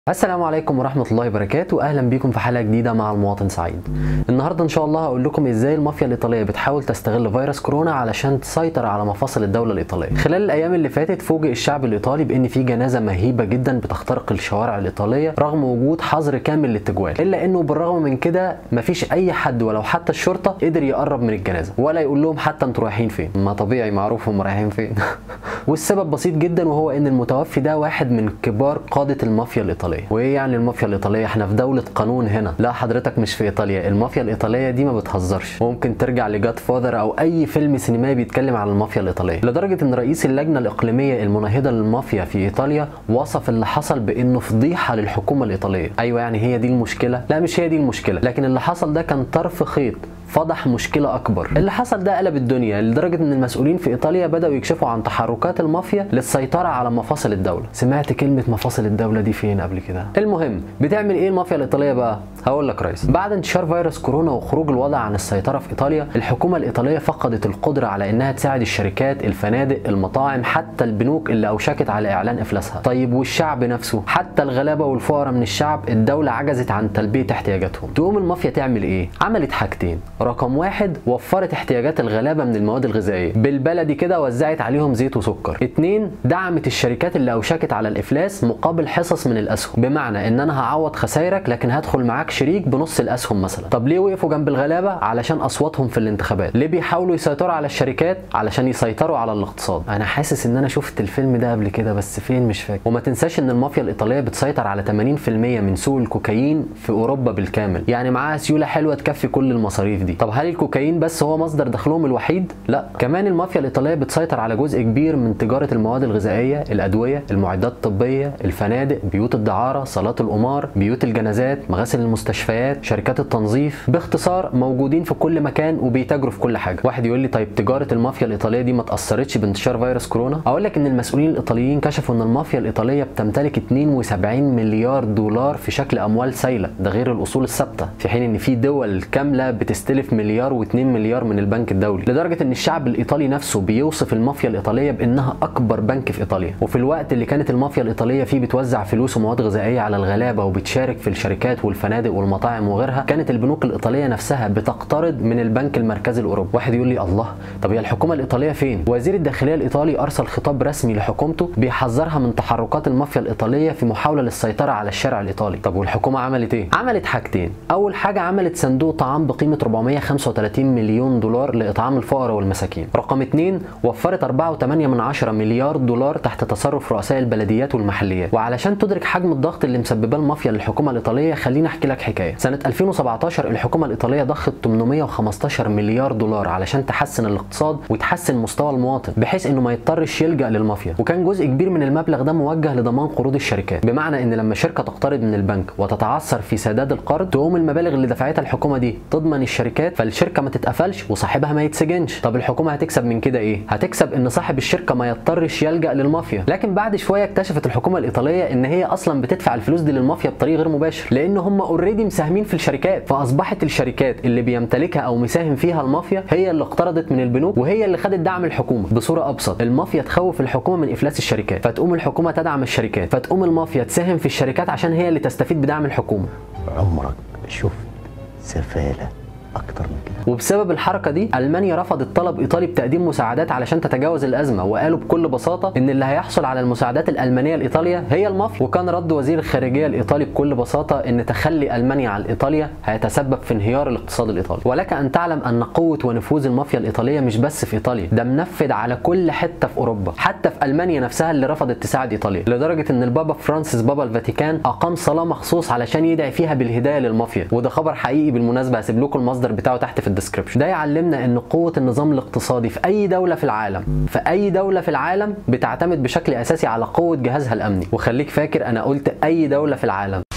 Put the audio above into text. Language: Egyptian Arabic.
السلام عليكم ورحمة الله وبركاته أهلا بيكم في حلقة جديدة مع المواطن سعيد النهاردة إن شاء الله هقول لكم إزاي المافيا الإيطالية بتحاول تستغل فيروس كورونا علشان تسيطر على مفاصل الدولة الإيطالية خلال الأيام اللي فاتت فوجئ الشعب الإيطالي بإن في جنازة مهيبة جدا بتخترق الشوارع الإيطالية رغم وجود حظر كامل للتجوال إلا إنه بالرغم من كده مفيش أي حد ولو حتى الشرطة قدر يقرب من الجنازة ولا يقول لهم حتى أنتوا رايحين فين ما طبيعي معروف هم رايحين فين والسبب بسيط جدا وهو إن المتوفي ده واحد من كبار قادة المافيا الإيطالية وإيه يعني المافيا الايطاليه احنا في دوله قانون هنا لا حضرتك مش في ايطاليا المافيا الايطاليه دي ما بتهزرش ممكن ترجع لجاد فاذر او اي فيلم سينمائي بيتكلم عن المافيا الايطاليه لدرجه ان رئيس اللجنه الاقليميه المناهضه للمافيا في ايطاليا وصف اللي حصل بانه فضيحه للحكومه الايطاليه ايوه يعني هي دي المشكله لا مش هي دي المشكله لكن اللي حصل ده كان طرف خيط فضح مشكلة أكبر اللي حصل ده قلب الدنيا لدرجة إن المسؤولين في إيطاليا بدأوا يكشفوا عن تحركات المافيا للسيطرة على مفاصل الدولة سمعت كلمة مفاصل الدولة دي فين قبل كده المهم بتعمل إيه المافيا الإيطالية بقى هقول لك ريس بعد انتشار فيروس كورونا وخروج الوضع عن السيطرة في إيطاليا الحكومة الإيطالية فقدت القدرة على إنها تساعد الشركات الفنادق المطاعم حتى البنوك اللي أوشكت على إعلان إفلاسها طيب والشعب نفسه حتى الغلابة والفقراء من الشعب الدولة عجزت عن تلبية احتياجاتهم تقوم المافيا تعمل إيه عملت حاجتين رقم واحد وفرت احتياجات الغلابة من المواد الغذائية بالبلدي كده وزعت عليهم زيت وسكر اتنين دعمت الشركات اللي أوشكت على الإفلاس مقابل حصص من الأسهم بمعنى إن أنا هعوض خسائرك لكن هدخل معاك شريك بنص الأسهم مثلا طب ليه وقفوا جنب الغلابة علشان أصواتهم في الانتخابات ليه بيحاولوا يسيطروا على الشركات علشان يسيطروا على الاقتصاد أنا حاسس إن أنا شفت الفيلم ده قبل كده بس فين مش فاكر وما تنساش إن المافيا الإيطالية بتسيطر على 80% من سوق الكوكايين في أوروبا بالكامل يعني معاها سيولة حلوة تكفي كل المصاريف دي طب هل الكوكايين بس هو مصدر دخلهم الوحيد؟ لا، كمان المافيا الايطاليه بتسيطر على جزء كبير من تجاره المواد الغذائيه، الادويه، المعدات الطبيه، الفنادق، بيوت الدعاره، صالات القمار، بيوت الجنازات، مغاسل المستشفيات، شركات التنظيف، باختصار موجودين في كل مكان وبيتاجروا في كل حاجه. واحد يقول لي طيب تجاره المافيا الايطاليه دي ما تاثرتش بانتشار فيروس كورونا؟ اقول لك ان المسؤولين الايطاليين كشفوا ان المافيا الايطاليه بتمتلك 72 مليار دولار في شكل اموال سايله، ده غير الاصول الثابته، في حين ان في دول كامله بتستلف مليار و2 مليار من البنك الدولي لدرجه ان الشعب الايطالي نفسه بيوصف المافيا الايطاليه بانها اكبر بنك في ايطاليا وفي الوقت اللي كانت المافيا الايطاليه فيه بتوزع فلوس ومواد غذائيه على الغلابه وبتشارك في الشركات والفنادق والمطاعم وغيرها كانت البنوك الايطاليه نفسها بتقترض من البنك المركزي الاوروبي واحد يقول لي الله طب هي الحكومه الايطاليه فين وزير الداخليه الايطالي ارسل خطاب رسمي لحكومته بيحذرها من تحركات المافيا الايطاليه في محاوله للسيطره على الشارع الايطالي طب والحكومه عملت ايه عملت حاجتين اول حاجه عملت صندوق طعام بقيمه 435 مليون دولار لإطعام الفقراء والمساكين رقم اثنين وفرت 4.8 من عشرة مليار دولار تحت تصرف رؤساء البلديات والمحليات وعلشان تدرك حجم الضغط اللي مسبباه المافيا للحكومة الإيطالية خليني أحكي لك حكاية سنة 2017 الحكومة الإيطالية ضخت 815 مليار دولار علشان تحسن الاقتصاد وتحسن مستوى المواطن بحيث إنه ما يضطرش يلجأ للمافيا وكان جزء كبير من المبلغ ده موجه لضمان قروض الشركات بمعنى إن لما شركة تقترض من البنك وتتعثر في سداد القرض تقوم المبالغ اللي دفعتها الحكومة دي تضمن الشركات فالشركة ما تتقفلش وصاحبها ما يتسجنش طب الحكومه هتكسب من كده ايه هتكسب ان صاحب الشركه ما يضطرش يلجا للمافيا لكن بعد شويه اكتشفت الحكومه الايطاليه ان هي اصلا بتدفع الفلوس دي للمافيا بطريق غير مباشر لان هم اوريدي مساهمين في الشركات فاصبحت الشركات اللي بيمتلكها او مساهم فيها المافيا هي اللي اقترضت من البنوك وهي اللي خدت دعم الحكومه بصوره ابسط المافيا تخوف الحكومه من افلاس الشركات فتقوم الحكومه تدعم الشركات فتقوم المافيا تساهم في الشركات عشان هي اللي تستفيد بدعم الحكومه عمرك شفت سفاله اكتر من كده وبسبب الحركه دي المانيا رفضت طلب ايطالي بتقديم مساعدات علشان تتجاوز الازمه وقالوا بكل بساطه ان اللي هيحصل على المساعدات الالمانيه لايطاليا هي المافيا وكان رد وزير الخارجيه الايطالي بكل بساطه ان تخلي المانيا عن ايطاليا هيتسبب في انهيار الاقتصاد الايطالي ولك ان تعلم ان قوه ونفوذ المافيا الايطاليه مش بس في ايطاليا ده منفذ على كل حته في اوروبا حتى في المانيا نفسها اللي رفضت تساعد ايطاليا لدرجه ان البابا فرانسيس بابا الفاتيكان اقام صلاه مخصوص علشان يدعي فيها بالهدايه للمافيا وده خبر حقيقي بالمناسبه هسيب لكم المصدر بتاعه تحت في الديسكربشن ده يعلمنا ان قوه النظام الاقتصادي في اي دوله في العالم في اي دوله في العالم بتعتمد بشكل اساسي على قوه جهازها الامني وخليك فاكر انا قلت اي دوله في العالم